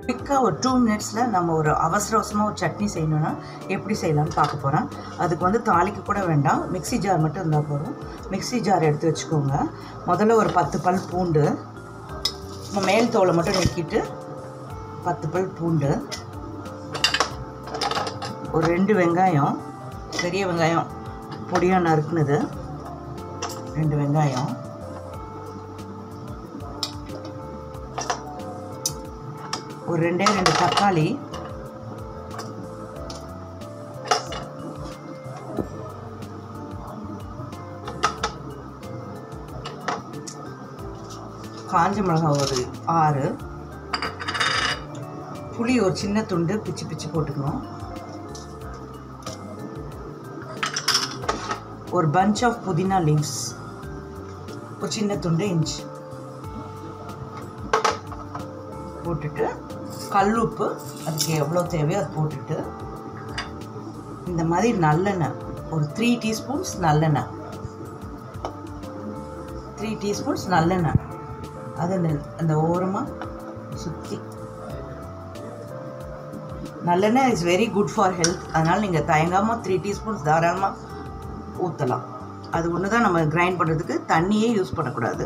குயிக்காக ஒரு டூ மினிட்ஸில் நம்ம ஒரு அவசர அவசரமாக ஒரு சட்னி செய்யணும்னா எப்படி செய்யலாம்னு பார்க்க போகிறோம் அதுக்கு வந்து தாளிக்க கூட வேண்டாம் மிக்ஸி ஜார் மட்டும் இருந்தால் போதும் மிக்ஸி ஜார் எடுத்து வச்சுக்கோங்க முதல்ல ஒரு பத்து பல் பூண்டு நம்ம மேல் தோலை மட்டும் நீக்கிட்டு பத்து பல் பூண்டு ஒரு ரெண்டு வெங்காயம் பெரிய வெங்காயம் பொடியாக நறுக்குனது ரெண்டு வெங்காயம் ஒரு ரெண்டே ரெண்டு தக்காளி காஞ்ச மிளகாய் ஒரு ஆறு புளி ஒரு சின்ன துண்டு பிச்சு பிச்சு போட்டுக்கணும் ஒரு பஞ்ச் ஆஃப் புதினா லீவ்ஸ் ஒரு சின்ன துண்டு இஞ்சி போட்டுட்டு கல் உப்பு அதுக்கு எவ்வளோ தேவையோ அது போட்டுட்டு இந்த மாதிரி நல்லெண்ணெய் ஒரு த்ரீ டீஸ்பூன்ஸ் நல்லெண்ணெய் த்ரீ டீஸ்பூன்ஸ் நல்லெண்ணெய் அது அந்த அந்த ஓரமாக சுற்றி நல்லெண்ணெய் is very good for health அதனால் நீங்கள் தயங்காமல் த்ரீ டீஸ்பூன்ஸ் தாராளமாக ஊற்றலாம் அது ஒன்று தான் நம்ம கிரைண்ட் பண்ணுறதுக்கு தண்ணியே யூஸ் பண்ணக்கூடாது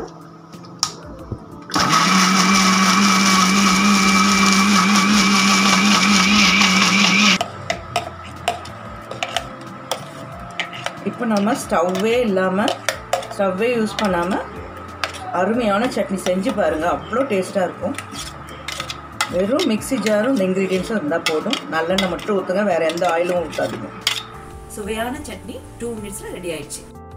இப்போ நம்ம ஸ்டவ்வே இல்லாமல் ஸ்டவ்வே யூஸ் பண்ணாமல் அருமையான சட்னி செஞ்சு பாருங்கள் அவ்வளோ டேஸ்ட்டாக இருக்கும் வெறும் மிக்ஸி ஜாரும் இந்த இன்க்ரீடியன்ஸும் இருந்தால் போதும் நல்லெண்ணெய் மட்டும் ஊற்றுங்க வேறு எந்த ஆயிலும் ஊற்றாதீங்க சுவையான சட்னி டூ மினிட்ஸில் ரெடி ஆயிடுச்சு